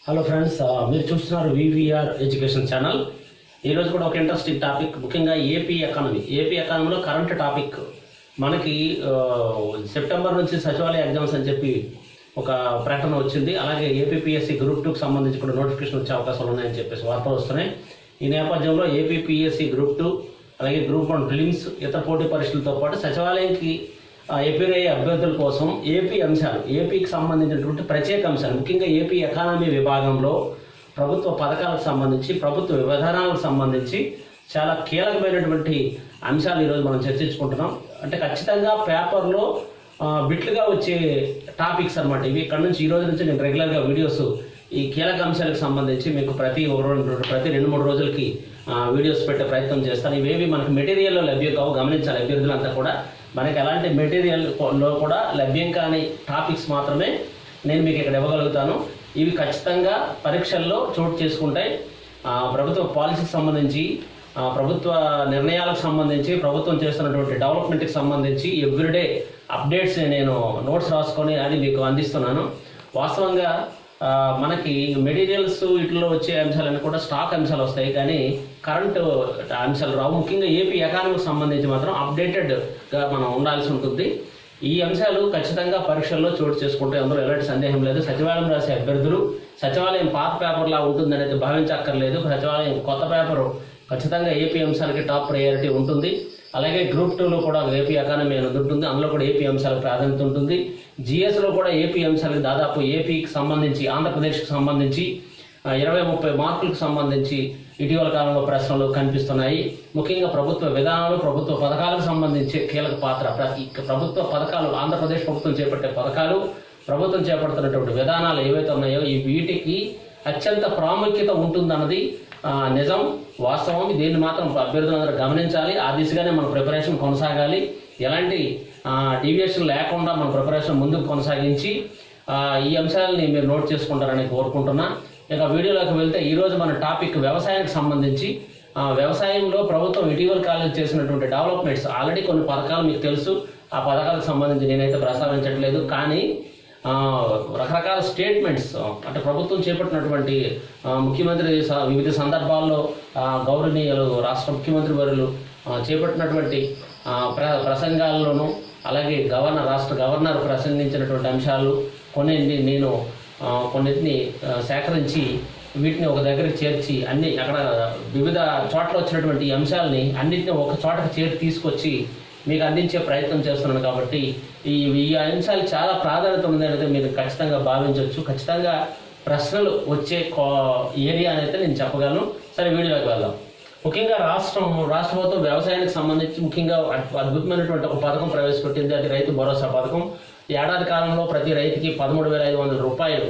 hello friends ఆ, మీరు చూస్తున్నారు వివిఆర్ ఎడ్యుకేషన్ ఛానల్ ఈరోజు కూడా ఒక ఇంట్రెస్టింగ్ టాపిక్ ముఖ్యంగా ఏపీ ఎకానమీ ఏపీ ఎకానమీలో కరెంట్ టాపిక్ మనకి ఆ, సెప్టెంబర్ నుంచి సచివాలయ ఎగ్జామ్స్ అని చెప్పి ఒక ప్రకటన వచ్చింది అలాగే ఏపీపీఎస్సీ గ్రూప్ టూకి సంబంధించి కూడా నోటిఫికేషన్ వచ్చే అవకాశాలు ఉన్నాయని చెప్పేసి వార్తలు వస్తున్నాయి ఈ నేపథ్యంలో ఏపీపీఎస్సీ గ్రూప్ టూ అలాగే గ్రూప్ వన్ ఫిలిమ్స్ ఇతర పోటీ పరీక్షలతో పాటు సచివాలయంకి ఆ, ఎపిర్ అయ్యే అభ్యర్థుల కోసం ఏపీ అంశాలు ఏపీకి సంబంధించినటువంటి ప్రత్యేక అంశాలు ముఖ్యంగా ఏపీ ఎకానమీ విభాగంలో ప్రభుత్వ పథకాలకు సంబంధించి ప్రభుత్వ విధానాలకు సంబంధించి చాలా కీలకమైనటువంటి అంశాలు ఈరోజు మనం చర్చించుకుంటున్నాం అంటే ఖచ్చితంగా పేపర్లో ఆ, బిట్లుగా వచ్చే టాపిక్స్ అన్నమాట ఇవి ఇక్కడ నుంచి ఈ రోజు నుంచి నేను రెగ్యులర్గా వీడియోస్ ఈ కీలక అంశాలకు సంబంధించి మీకు ప్రతి ఒక రెండు ప్రతి రెండు మూడు రోజులకి ఆ, వీడియోస్ పెట్టే ప్రయత్నం చేస్తాను ఇవేవి మనకు మెటీరియల్లో లభ్యం కావు గమనించాలి అభ్యర్థులంతా కూడా మనకి ఎలాంటి మెటీరియల్ లో కూడా లభ్యం కాని టాపిక్స్ మాత్రమే నేను మీకు ఇక్కడ ఇవ్వగలుగుతాను ఇవి ఖచ్చితంగా పరీక్షల్లో చోటు చేసుకుంటాయి ఆ, ప్రభుత్వ పాలసీకి సంబంధించి ఆ, ప్రభుత్వ నిర్ణయాలకు సంబంధించి ప్రభుత్వం చేస్తున్నటువంటి డెవలప్మెంట్కి సంబంధించి ఎవ్రీడే అప్డేట్స్ నేను నోట్స్ రాసుకొని అది మీకు అందిస్తున్నాను వాస్తవంగా ఆ, మనకి మెటీరియల్స్ వీటిలో వచ్చే అంశాలన్నీ కూడా స్టాక్ అంశాలు వస్తాయి కానీ కరెంట్ అంశాలు రావు ముఖ్యంగా ఏపీ ఎకానమీకి సంబంధించి మాత్రం అప్డేటెడ్గా మనం ఉండాల్సి ఉంటుంది ఈ అంశాలు ఖచ్చితంగా పరీక్షల్లో చోటు చేసుకుంటే అందులో ఎలాంటి సందేహం లేదు సచివాలయం రాసే అభ్యర్థులు సచివాలయం పాత పేపర్లా ఉంటుందనేది భావించక్కర్లేదు సచివాలయం కొత్త పేపరు ఖచ్చితంగా ఏపీ అంశాలకి టాప్ ప్రయారిటీ ఉంటుంది అలాగే గ్రూప్ టూలో కూడా ఏపీ ఎకానమీ అనేది ఉంటుంది అందులో కూడా ఏపీ అంశాలకు ప్రాధాన్యత ఉంటుంది జిఎస్లో కూడా ఏపీ అంశాలకు దాదాపు ఏపీకి సంబంధించి ఆంధ్రప్రదేశ్కి సంబంధించి ఆ, ఇరవై ముప్పై మార్కులకు సంబంధించి ఇటీవల కాలంలో ప్రశ్నలు కనిపిస్తున్నాయి ముఖ్యంగా ప్రభుత్వ విధానాలు ప్రభుత్వ పథకాలకు సంబంధించి కీలక పాత్ర ప్రతి ప్రభుత్వ పథకాలు ఆంధ్రప్రదేశ్ ప్రభుత్వం చేపట్టే పథకాలు ప్రభుత్వం చేపడుతున్నటువంటి విధానాలు ఏవైతే ఉన్నాయో ఈ వీటికి అత్యంత ప్రాముఖ్యత ఉంటుందన్నది ఆ, నిజం వాస్తవం దీన్ని మాత్రం అభ్యర్థులందరూ గమనించాలి ఆ దిశగానే మన ప్రిపరేషన్ కొనసాగాలి ఎలాంటి డీవియేషన్ లేకుండా మన ప్రిపరేషన్ ముందుకు కొనసాగించి ఆ, ఈ అంశాలని మీరు నోట్ చేసుకుంటారని కోరుకుంటున్నా ఇక వీడియోలోకి వెళ్తే ఈ రోజు మన టాపిక్ వ్యవసాయానికి సంబంధించి ఆ, వ్యవసాయంలో ప్రభుత్వం ఇటీవల కాలంలో చేసినటువంటి డెవలప్మెంట్స్ ఆల్రెడీ కొన్ని పథకాలు మీకు తెలుసు ఆ పథకాలకు సంబంధించి నేనైతే ప్రస్తావించట్లేదు కానీ ఆ, రకరకాల స్టేట్మెంట్స్ అంటే ప్రభుత్వం చేపట్టినటువంటి ఆ, ముఖ్యమంత్రి స- వివిధ సందర్భాల్లో ఆ, గౌరవనీయులు రాష్ట్ర ముఖ్యమంత్రి వర్యులు ఆ, చేపట్టినటువంటి ఆ, ప్ర ప్రసంగాల్లోనూ అలాగే గవర్నర్ రాష్ట్ర గవర్నర్ ప్రసంగించినటువంటి అంశాలు కొన్ని నేను ఆ, కొన్నిటిని ఆ, సేకరించి వీటిని ఒక దగ్గరికి చేర్చి అన్ని అక్కడ వివిధ చోట్ల వచ్చినటువంటి ఈ అంశాలని అన్నింటిని ఒక చోటకి చేరి తీసుకొచ్చి మీకు అందించే ప్రయత్నం చేస్తున్నాను కాబట్టి ఈ ఈ అంశాలు చాలా ప్రాధాన్యత ఉంది అనేది మీరు ఖచ్చితంగా భావించవచ్చు ఖచ్చితంగా ప్రశ్నలు వచ్చే కో- ఏరియా అనేది నేను చెప్పగలను సరే వీడియోకి వెళ్దాం ముఖ్యంగా రాష్ట్రం రాష్ట్ర ప్రభుత్వం వ్యవసాయానికి సంబంధించి ముఖ్యంగా అద్- అద్భుతమైనటువంటి ఒక పథకం ప్రవేశపెట్టింది అది రైతు భరోసా పథకం ఈ ఏడాది కాలంలో ప్రతి రైతుకి పదమూడు వేల ఐదు వందల రూపాయలు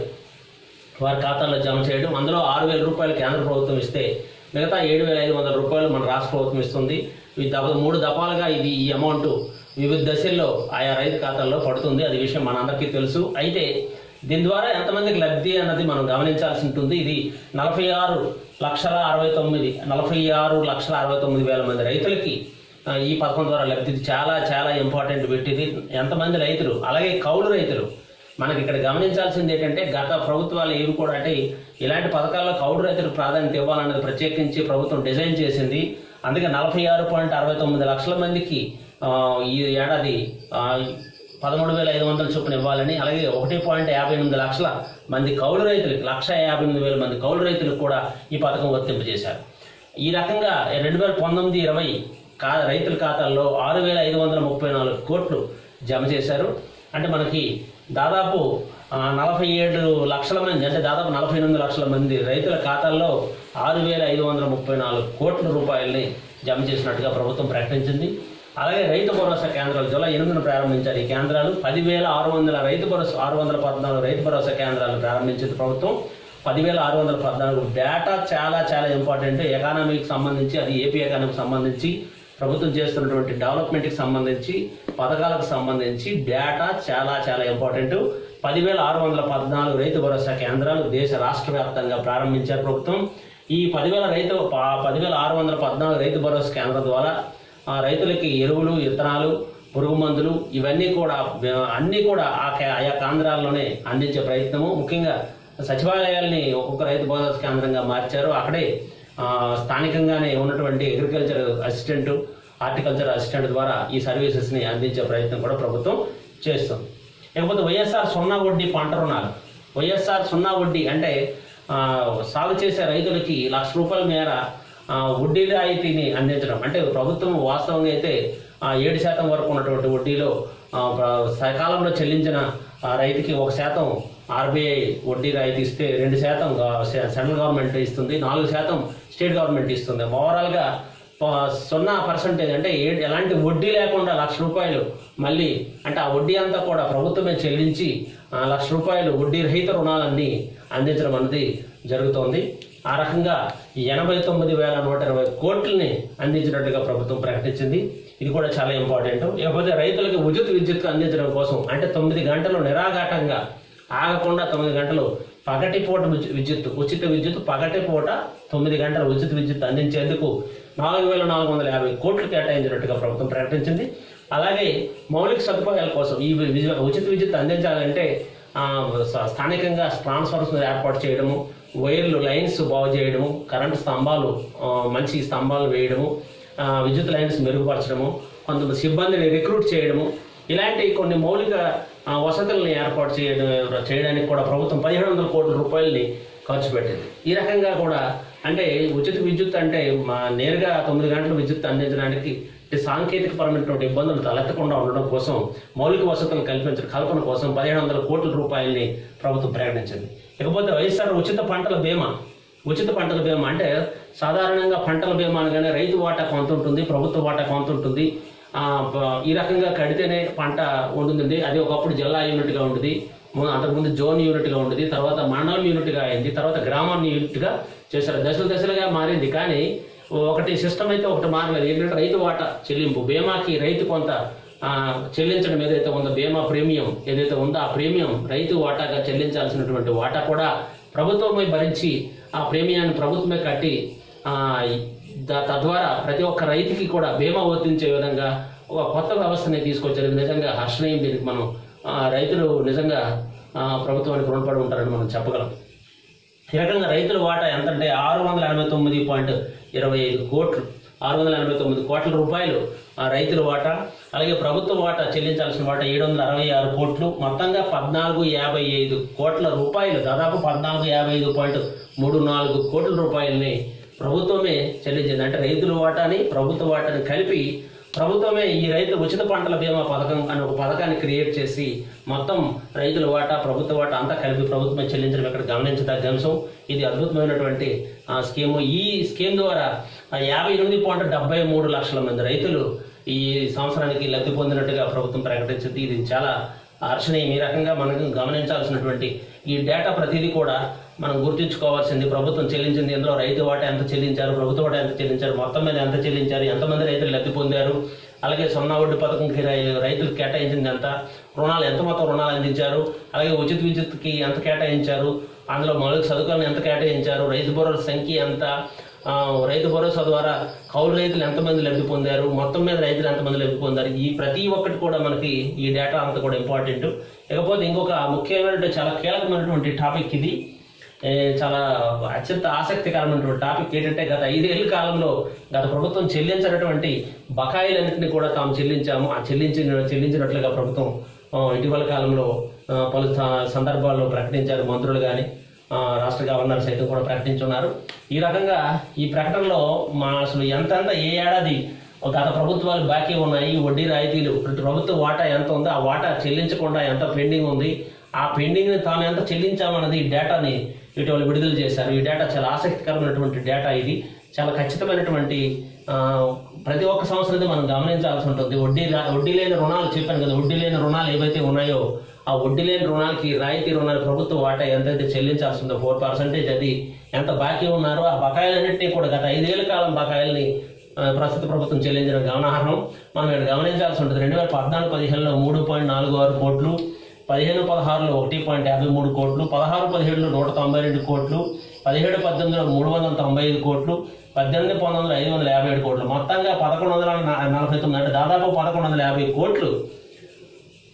వారి ఖాతాల్లో జమ చేయడం అందులో ఆరు వేల రూపాయలు కేంద్ర ప్రభుత్వం ఇస్తే మిగతా ఏడు వేల ఐదు వందల రూపాయలు మన రాష్ట్ర ప్రభుత్వం ఇస్తుంది ఈ దఫ మూడు దఫాలుగా ఇది ఈ అమౌంట్ వివిధ దశల్లో ఆయా రైతు ఖాతాల్లో పడుతుంది అది విషయం మనందరికీ తెలుసు అయితే దీని ద్వారా ఎంతమందికి లబ్ధి అన్నది మనం గమనించాల్సి ఉంటుంది ఇది నలభై ఆరు లక్షల అరవై తొమ్మిది నలభై ఆరు లక్షల అరవై తొమ్మిది వేల మంది రైతులకి ఆ, ఈ పథకం ద్వారా లబ్ధి ఇది చాలా చాలా ఇంపార్టెంట్ పెట్టింది ఎంతమంది రైతులు అలాగే కౌలు రైతులు మనకి ఇక్కడ గమనించాల్సింది ఏంటంటే గత ప్రభుత్వాలు ఏవి కూడా అంటే ఇలాంటి పథకాల్లో కౌలు రైతులకు ప్రాధాన్యత ఇవ్వాలన్నది ప్రత్యేకించి ప్రభుత్వం డిజైన్ చేసింది అందుకే నలభై ఆరు పాయింట్ అరవై తొమ్మిది లక్షల మందికి ఆ, ఈ ఏడాది ఆ, పదమూడు వేల ఐదు వందల చొప్పున ఇవ్వాలని అలాగే ఒకటి పాయింట్ యాభై ఎనిమిది లక్షల మంది కౌలు రైతులకు లక్ష యాభై ఎనిమిది వేల మంది కౌలు రైతులకు కూడా ఈ పథకం వర్తింపజేశారు ఈ రకంగా రెండు వేల పంతొమ్మిది ఇరవై కా రైతుల ఖాతాల్లో ఆరు వేల ఐదు వందల ముప్పై నాలుగు కోట్లు జమ చేశారు అంటే మనకి దాదాపు ఆ, నలభై ఏడు లక్షల మంది అంటే దాదాపు నలభై ఎనిమిది లక్షల మంది రైతుల ఖాతాల్లో ఆరు వేల ఐదు వందల ముప్పై నాలుగు కోట్ల రూపాయలని జమ చేసినట్టుగా ప్రభుత్వం ప్రకటించింది అలాగే రైతు భరోసా కేంద్రాలు జూలై ఎనిమిదిన ప్రారంభించారు ఈ కేంద్రాలు పదివేల ఆరు వందల రైతు భరోసా ఆరు వందల పద్నాలుగు రైతు భరోసా కేంద్రాలు ప్రారంభించింది ప్రభుత్వం పదివేల ఆరు వందల పద్నాలుగు డేటా చాలా చాలా ఇంపార్టెంట్ ఎకానమీకి సంబంధించి అది ఏపీ ఎకానమీకి సంబంధించి ప్రభుత్వం చేస్తున్నటువంటి డెవలప్మెంట్కి సంబంధించి పథకాలకు సంబంధించి డేటా చాలా చాలా ఇంపార్టెంట్ పదివేల ఆరు వందల పద్నాలుగు రైతు భరోసా కేంద్రాలు దేశ రాష్ట్ర వ్యాప్తంగా ప్రారంభించారు ప్రభుత్వం ఈ పదివేల రైతు ప- పదివేల ఆరు వందల పద్నాలుగు రైతు భరోసా కేంద్రం ద్వారా ఆ రైతులకి ఎరువులు విత్తనాలు పురుగు మందులు ఇవన్నీ కూడా ఆ, అన్నీ కూడా ఆ కే- ఆయా కేంద్రాల్లోనే అందించే ప్రయత్నము ముఖ్యంగా సచివాలయాల్ని ఒక్కొక్క రైతు భరోసా కేంద్రంగా మార్చారు అక్కడే ఆ, స్థానికంగానే ఉన్నటువంటి అగ్రికల్చర్ అసిస్టెంట్ హార్టికల్చర్ అసిస్టెంట్ ద్వారా ఈ సర్వీసెస్ని అందించే ప్రయత్నం కూడా ప్రభుత్వం చేస్తుంది ఇకపోతే వైఎస్ఆర్ సున్నా వడ్డీ పంట రుణాలు వైఎస్ఆర్ సున్నా వడ్డీ అంటే ఆ, సాగు చేసే రైతులకి లక్ష రూపాయల మేర ఆ, వడ్డీ రాయితీని అందించడం అంటే ప్రభుత్వం వాస్తవంగా అయితే ఆ, ఏడు శాతం వరకు ఉన్నటువంటి వడ్డీలో ఆ, ప్ర- సకాలంలో చెల్లించిన ఆ, రైతుకి ఒక శాతం ఆర్బీఐ వడ్డీ రాయితీ ఇస్తే రెండు శాతం గా- సె- సెంట్రల్ గవర్నమెంట్ ఇస్తుంది నాలుగు శాతం స్టేట్ గవర్నమెంట్ ఇస్తుంది ఓవరాల్గా ప- సున్నా పర్సెంటేజ్ అంటే ఏ- ఎలాంటి వడ్డీ లేకుండా లక్ష రూపాయలు మళ్ళీ అంటే ఆ వడ్డీ అంతా కూడా ప్రభుత్వమే చెల్లించి ఆ లక్ష రూపాయలు వడ్డీ రహిత రుణాలన్నీ అందించడం అనేది జరుగుతోంది ఆ రకంగా ఎనభై తొమ్మిది వేల నూట ఇరవై కోట్లని అందించినట్లుగా ప్రభుత్వం ప్రకటించింది ఇది కూడా చాలా ఇంపార్టెంట్ ఇకపోతే రైతులకు ఉచిత విద్యుత్ అందించడం కోసం అంటే తొమ్మిది గంటలు నిరాఘాటంగా ఆగకుండా తొమ్మిది గంటలు పగటి పూట విద్యు- విద్యుత్ ఉచిత విద్యుత్ పగటి పూట తొమ్మిది గంటల ఉచిత విద్యుత్ అందించేందుకు నాలుగు వేల నాలుగు వందల యాభై కోట్లు కేటాయించినట్టుగా ప్రభుత్వం ప్రకటించింది అలాగే మౌలిక సదుపాయాల కోసం ఈ వి- ఉచిత విద్యుత్ అందించాలంటే ఆ, స- స్థానికంగా ట్రాన్స్ఫార్మర్స్ ఏర్పాటు చేయడము వైర్లు లైన్స్ బాగు చేయడము కరెంటు స్తంభాలు ఆ, మంచి స్తంభాలు వేయడము ఆ, విద్యుత్ లైన్స్ మెరుగుపరచడము కొంతమంది సిబ్బందిని రిక్రూట్ చేయడము ఇలాంటి కొన్ని మౌలిక ఆ, వసతులను ఏర్పాటు చేయడం చేయడానికి కూడా ప్రభుత్వం పదిహేడు వందల కోట్ల రూపాయలని ఖర్చు పెట్టింది ఈ రకంగా కూడా అంటే ఉచిత విద్యుత్ అంటే మా నేరుగా తొమ్మిది గంటల విద్యుత్ అందించడానికి అంటే సాంకేతిక పరమైనటువంటి ఇబ్బందులు తలెత్తకుండా ఉండడం కోసం మౌలిక వసతులు కల్పించడం కల్పన కోసం పదిహేడు వందల కోట్ల రూపాయలని ప్రభుత్వం ప్రకటించింది ఇకపోతే వైఎస్ఆర్ ఉచిత పంటల బీమా ఉచిత పంటల బీమా అంటే సాధారణంగా పంటల బీమా అనగానే రైతు వాటా కొంత ఉంటుంది ప్రభుత్వ వాటా కొంత ఉంటుంది ఆ, ప- ఈ రకంగా కడితేనే పంట ఉంటుంది అది ఒకప్పుడు జిల్లా యూనిట్గా ఉంటుంది ము- అంతకుముందు జోన్ యూనిట్గా ఉండేది తర్వాత మండలం యూనిట్గా అయింది తర్వాత గ్రామాన్ని యూనిట్గా చేశారు దశలు దశలుగా మారింది కానీ ఒకటి సిస్టమ్ అయితే ఒకటి మారలేదు ఏంటంటే రైతు వాటా చెల్లింపు బీమాకి రైతు కొంత ఆ, చెల్లించడం ఏదైతే ఉందో బీమా ప్రీమియం ఏదైతే ఉందో ఆ ప్రీమియం రైతు వాటాగా చెల్లించాల్సినటువంటి వాటా కూడా ప్రభుత్వమే భరించి ఆ ప్రీమియాన్ని ప్రభుత్వమే కట్టి ఆ, ద- తద్వారా ప్రతి ఒక్క రైతుకి కూడా బీమా వర్తించే విధంగా ఒక కొత్త వ్యవస్థని తీసుకొచ్చారు ఇది నిజంగా హర్షణీయం దీనికి మనం ఆ, రైతులు నిజంగా ఆ, ప్రభుత్వానికి రుణపడి ఉంటారని మనం చెప్పగలం ఈ రకంగా రైతుల వాటా ఎంత అంటే ఆరు వందల ఎనభై తొమ్మిది పాయింట్ ఇరవై ఐదు కోట్లు ఆరు వందల ఎనభై తొమ్మిది కోట్ల రూపాయలు ఆ రైతుల వాటా అలాగే ప్రభుత్వ వాటా చెల్లించాల్సిన వాటా ఏడు వందల అరవై ఆరు కోట్లు మొత్తంగా పద్నాలుగు యాభై ఐదు కోట్ల రూపాయలు దాదాపు పద్నాలుగు యాభై ఐదు పాయింట్ మూడు నాలుగు కోట్ల రూపాయలని ప్రభుత్వమే చెల్లించింది అంటే రైతుల వాటాని ప్రభుత్వ వాటాని కలిపి ప్రభుత్వమే ఈ రైతు ఉచిత పంటల బీమా పథకం అని ఒక పథకాన్ని క్రియేట్ చేసి మొత్తం రైతుల వాటా ప్రభుత్వ వాటా అంతా కలిపి ప్రభుత్వమే చెల్లించడం ఇక్కడ గమనించదగ్గ అంశం ఇది అద్భుతమైనటువంటి ఆ, స్కీము ఈ స్కీమ్ ద్వారా ఆ, యాభై ఎనిమిది పాయింట్ డెబ్బై మూడు లక్షల మంది రైతులు ఈ సంవత్సరానికి లబ్ధి పొందినట్టుగా ప్రభుత్వం ప్రకటించింది ఇది చాలా హర్షణీయం ఈ రకంగా మనం గమనించాల్సినటువంటి ఈ డేటా ప్రతిదీ కూడా మనం గుర్తుంచుకోవాల్సింది ప్రభుత్వం చెల్లించింది ఇందులో రైతు వాటా ఎంత చెల్లించారు ప్రభుత్వ వాటా ఎంత చెల్లించారు మొత్తం మీద ఎంత చెల్లించారు ఎంతమంది రైతులు లబ్ధి పొందారు అలాగే సున్నా వడ్డీ పథకంకి రై- రైతులకు కేటాయించింది ఎంత రుణాలు ఎంత మొత్తం రుణాలు అందించారు అలాగే ఉచిత విద్యుత్కి ఎంత కేటాయించారు అందులో మౌలిక సదుపాయాలను ఎంత కేటాయించారు రైతు భరోసా సంఖ్య ఎంత ఆ, రైతు భరోసా ద్వారా కౌలు రైతులు ఎంతమంది లబ్ధి పొందారు మొత్తం మీద రైతులు ఎంతమంది లబ్ధి పొందారు ఈ ప్రతి ఒక్కటి కూడా మనకి ఈ డేటా అంతా కూడా ఇంపార్టెంట్ ఇకపోతే ఇంకొక ముఖ్యమైన చాలా కీలకమైనటువంటి టాపిక్ ఇది ఏ, చాలా అత్యంత ఆసక్తికరమైనటువంటి టాపిక్ ఏంటంటే గత ఐదేళ్ల కాలంలో గత ప్రభుత్వం చెల్లించినటువంటి బకాయిలన్నింటినీ కూడా తాము చెల్లించాము ఆ చెల్లించిన చెల్లించినట్లుగా ప్రభుత్వం ఆ, ఇటీవల కాలంలో ఆ, పలు స- సందర్భాల్లో ప్రకటించారు మంత్రులు కానీ రాష్ట్ర గవర్నర్ సైతం కూడా ప్రకటించున్నారు ఈ రకంగా ఈ ప్రకటనలో మా అసలు ఎంతెంత ఏ ఏడాది గత ప్రభుత్వాలు బాకీ ఉన్నాయి వడ్డీ రాయితీలు ప్రతి ప్రభుత్వ వాటా ఎంత ఉందో ఆ వాటా చెల్లించకుండా ఎంత పెండింగ్ ఉంది ఆ పెండింగ్ ని తాము ఎంత చెల్లించామన్నది ఈ డేటాని ఇటీవల విడుదల చేశారు ఈ డేటా చాలా ఆసక్తికరమైనటువంటి డేటా ఇది చాలా ఖచ్చితమైనటువంటి ఆ, ప్రతి ఒక్క సంవత్సరం మనం గమనించాల్సి ఉంటుంది వడ్డీ రా- వడ్డీ లేని రుణాలు చెప్పాను కదా వడ్డీ లేని రుణాలు ఏవైతే ఉన్నాయో ఆ వడ్డీ లేని రుణాలకి రాయితీ రుణాలు ప్రభుత్వ వాటా ఎంతైతే చెల్లించాల్సి ఉందో ఫోర్ పర్సెంటేజ్ అది ఎంత బాకీ ఉన్నారో ఆ బకాయిలన్నింటినీ కూడా గత ఐదేళ్ల కాలం బకాయిల్ని ఆ, ప్రస్తుత ప్రభుత్వం చెల్లించిన గమనార్హం మనం ఇక్కడ గమనించాల్సి ఉంటుంది రెండు వేల పద్నాలుగు పదిహేనులో మూడు పాయింట్ నాలుగు ఆరు కోట్లు పదిహేను పదహారులో ఒకటి పాయింట్ యాభై మూడు కోట్లు పదహారు పదిహేడులో నూట తొంభై రెండు కోట్లు పదిహేడు పద్దెనిమిదిలో మూడు వందల తొంభై ఐదు కోట్లు పద్దెనిమిది పంతొమ్మిది ఐదు వందల యాభై ఏడు కోట్లు మొత్తంగా పదకొండు వందల న- నలభై తొమ్మిది అంటే దాదాపు పదకొండు వందల యాభై కోట్లు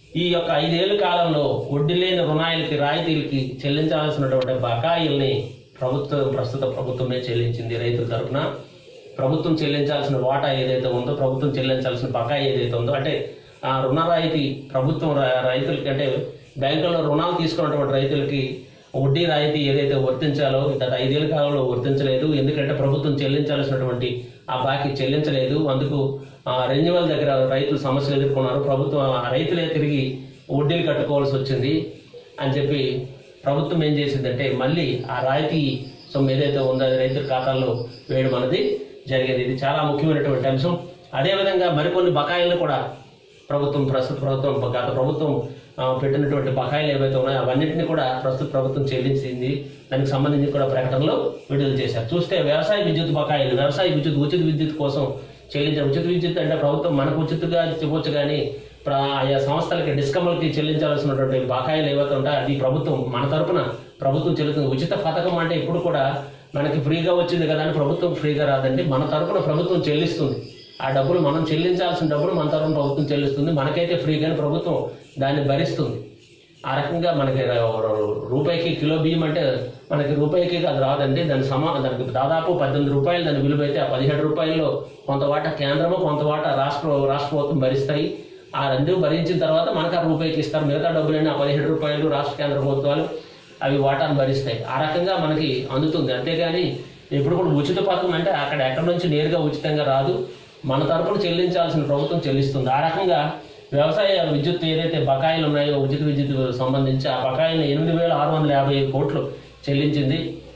ఈ యొక్క ఐదేళ్ల కాలంలో వడ్డీ లేని రుణాలకి రాయితీలకి చెల్లించాల్సినటువంటి బకాయిల్ని ప్రభుత్వం ప్రస్తుత ప్రభుత్వమే చెల్లించింది రైతుల తరఫున ప్రభుత్వం చెల్లించాల్సిన వాటా ఏదైతే ఉందో ప్రభుత్వం చెల్లించాల్సిన బకాయి ఏదైతే ఉందో అంటే ఆ రుణ రాయితీ ప్రభుత్వం ర- రైతులకి అంటే బ్యాంకుల్లో రుణాలు తీసుకున్నటువంటి రైతులకి వడ్డీ రాయితీ ఏదైతే వర్తించాలో గత ఐదేళ్ల కాలంలో వర్తించలేదు ఎందుకంటే ప్రభుత్వం చెల్లించాల్సినటువంటి ఆ బాకీ చెల్లించలేదు అందుకు ఆ రెన్యువల్ దగ్గర రైతులు సమస్యలు ఎదుర్కొన్నారు ప్రభుత్వం ఆ రైతులే తిరిగి వడ్డీలు కట్టుకోవాల్సి వచ్చింది అని చెప్పి ప్రభుత్వం ఏం చేసిందంటే మళ్ళీ ఆ రాయితీ సొమ్ము ఏదైతే ఉందో అది రైతుల ఖాతాల్లో వేయడం అనేది జరిగింది ఇది చాలా ముఖ్యమైనటువంటి అంశం అదేవిధంగా మరికొన్ని బకాయిలను కూడా ప్రభుత్వం ప్రస్తుత ప్రభుత్వం గత ప్రభుత్వం ఆ, పెట్టినటువంటి బకాయిలు ఏవైతే ఉన్నాయో అవన్నింటినీ కూడా ప్రస్తుత ప్రభుత్వం చెల్లించింది దానికి సంబంధించి కూడా ప్రకటనలో విడుదల చేశారు చూస్తే వ్యవసాయ విద్యుత్ బకాయిలు వ్యవసాయ విద్యుత్ ఉచిత విద్యుత్ కోసం చెల్లించారు ఉచిత విద్యుత్ అంటే ప్రభుత్వం మనకు ఉచితంగా చెప్పొచ్చు కానీ ప్ర- ఆయా సంస్థలకి డిస్కమ్లకి చెల్లించాల్సినటువంటి బకాయిలు ఏవైతే ఉంటాయో అది ప్రభుత్వం మన తరపున ప్రభుత్వం చెల్లుతుంది ఉచిత పథకం అంటే ఇప్పుడు కూడా మనకి ఫ్రీగా వచ్చింది కదా అని ప్రభుత్వం ఫ్రీగా రాదండి మన తరపున ప్రభుత్వం చెల్లిస్తుంది ఆ డబ్బులు మనం చెల్లించాల్సిన డబ్బులు మన తరపున ప్రభుత్వం చెల్లిస్తుంది మనకైతే ఫ్రీగానే ప్రభుత్వం దాన్ని భరిస్తుంది ఆ రకంగా మనకి రూపాయికి కిలో బియ్యం అంటే మనకి రూపాయికి అది రాదండి దాని సమా దానికి దాదాపు పద్దెనిమిది రూపాయలు దాని విలువ అయితే ఆ పదిహేడు రూపాయల్లో కొంత వాటా కేంద్రము కొంత వాటా రాష్ట్ర రాష్ట్ర ప్రభుత్వం భరిస్తాయి ఆ రెండు భరించిన తర్వాత మనకు ఆ రూపాయికి ఇస్తారు మిగతా డబ్బులన్నీ ఆ పదిహేడు రూపాయలు రాష్ట్ర కేంద్ర ప్రభుత్వాలు అవి వాటాను భరిస్తాయి ఆ రకంగా మనకి అందుతుంది అంతేగాని ఇప్పుడు కూడా ఉచిత పథకం అంటే అక్కడ ఎక్కడి నుంచి నేరుగా ఉచితంగా రాదు మన తరపున చెల్లించాల్సిన ప్రభుత్వం చెల్లిస్తుంది ఆ రకంగా వ్యవసాయ విద్యుత్ ఏదైతే బకాయిలు ఉన్నాయో ఉచిత విద్యుత్ సంబంధించి ఆ బకాయిలను ఎనిమిది వేల ఆరు వందల యాభై ఐదు కోట్లు చెల్లించింది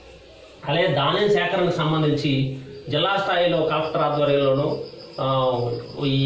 అలాగే ధాన్యం సేకరణకు సంబంధించి జిల్లా స్థాయిలో కలెక్టర్ ఆధ్వర్యంలోనూ ఆ, ఈ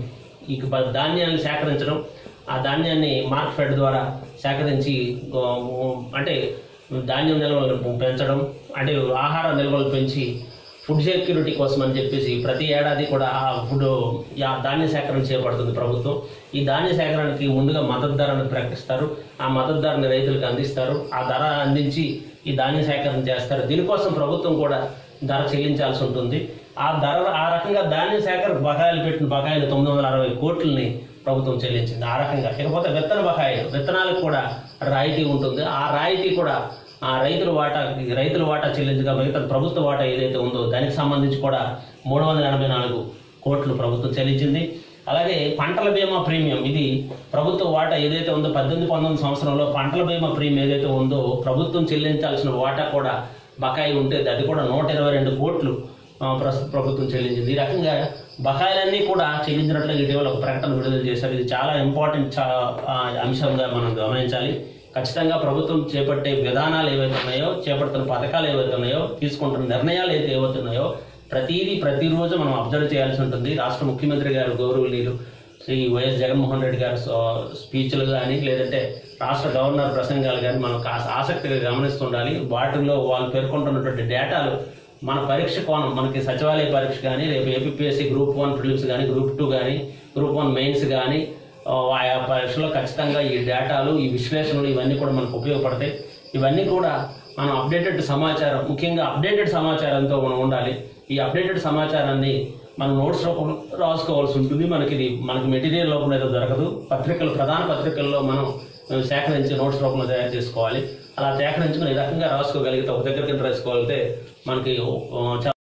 ఈ బ- ధాన్యాన్ని సేకరించడం ఆ ధాన్యాన్ని మార్క్ ఫెడ్ ద్వారా సేకరించి ఆ, అంటే ధాన్యం నిల్వలు పెంచడం అంటే ఆహార నిల్వలు పెంచి ఫుడ్ సెక్యూరిటీ కోసం అని చెప్పేసి ప్రతి ఏడాది కూడా ఆ ఫుడ్ యా- ధాన్య సేకరణ చేపడుతుంది ప్రభుత్వం ఈ ధాన్య సేకరణకి ముందుగా మద్దతు ధరను ప్రకటిస్తారు ఆ మద్దతు ధరని రైతులకు అందిస్తారు ఆ ధర అందించి ఈ ధాన్య సేకరణ చేస్తారు దీనికోసం ప్రభుత్వం కూడా ధర చెల్లించాల్సి ఉంటుంది ఆ ధర ఆ రకంగా ధాన్య సేకరణ బకాయిలు పెట్టిన బకాయిలు తొమ్మిది వందల అరవై కోట్లని ప్రభుత్వం చెల్లించింది ఆ రకంగా ఇకపోతే విత్తన బకాయిలు విత్తనాలకు కూడా రాయితీ ఉంటుంది ఆ రాయితీ కూడా ఆ రైతుల వాటా రైతుల వాటా చెల్లించగా మిగతా ప్రభుత్వ వాటా ఏదైతే ఉందో దానికి సంబంధించి కూడా మూడు వందల ఎనభై నాలుగు కోట్లు ప్రభుత్వం చెల్లించింది అలాగే పంటల బీమా ప్రీమియం ఇది ప్రభుత్వ వాటా ఏదైతే ఉందో పద్దెనిమిది పంతొమ్మిది సంవత్సరంలో పంటల బీమా ప్రీమియం ఏదైతే ఉందో ప్రభుత్వం చెల్లించాల్సిన వాటా కూడా బకాయి ఉంటే అది కూడా నూట ఇరవై రెండు కోట్లు ఆ, ప్రస్తుత ప్రభుత్వం చెల్లించింది ఈ రకంగా బకాయిలన్నీ కూడా చెల్లించినట్లు ఇటీవల ఒక ప్రకటన విడుదల చేశారు ఇది చాలా ఇంపార్టెంట్ చా- ఆ, అంశంగా మనం గమనించాలి ఖచ్చితంగా ప్రభుత్వం చేపట్టే విధానాలు ఏవైతే ఉన్నాయో చేపడుతున్న పథకాలు ఏవైతే ఉన్నాయో తీసుకుంటున్న నిర్ణయాలు అయితే ఏవైతే ఉన్నాయో ప్రతిదీ ప్రతిరోజు మనం అబ్జర్వ్ చేయాల్సి ఉంటుంది రాష్ట్ర ముఖ్యమంత్రి గారు గౌరవనీయులు శ్రీ వైఎస్ జగన్మోహన్ రెడ్డి గారు సో- స్పీచ్లు కానీ లేదంటే రాష్ట్ర గవర్నర్ ప్రసంగాలు కానీ మనం కాస్త ఆసక్తిగా గమనిస్తుండాలి వాటిల్లో వాళ్ళు పేర్కొంటున్నటువంటి డేటాలు మన పరీక్ష కోణం మనకి సచివాలయ పరీక్ష కానీ రేపు ఏపీఎస్సి గ్రూప్ వన్ ప్రిలిమ్స్ కానీ గ్రూప్ టూ కానీ గ్రూప్ వన్ మెయిన్స్ కానీ ఆ, ఆయా పరీక్షలో ఖచ్చితంగా ఈ డేటాలు ఈ విశ్లేషణలు ఇవన్నీ కూడా మనకు ఉపయోగపడతాయి ఇవన్నీ కూడా మనం అప్డేటెడ్ సమాచారం ముఖ్యంగా అప్డేటెడ్ సమాచారంతో మనం ఉండాలి ఈ అప్డేటెడ్ సమాచారాన్ని మనం నోట్స్ రూపంలో రాసుకోవాల్సి ఉంటుంది మనకి ఇది మనకి మెటీరియల్ రూపంలో అయితే దొరకదు పత్రికలు ప్రధాన పత్రికల్లో మనం ఆ, సేకరించి నోట్స్ రూపంలో తయారు చేసుకోవాలి అలా సేకరించుకుని ఈ రకంగా రాసుకోగలిగితే ఒక దగ్గరికి రాసుకోగలిగితే మనకి ఆ, చాలా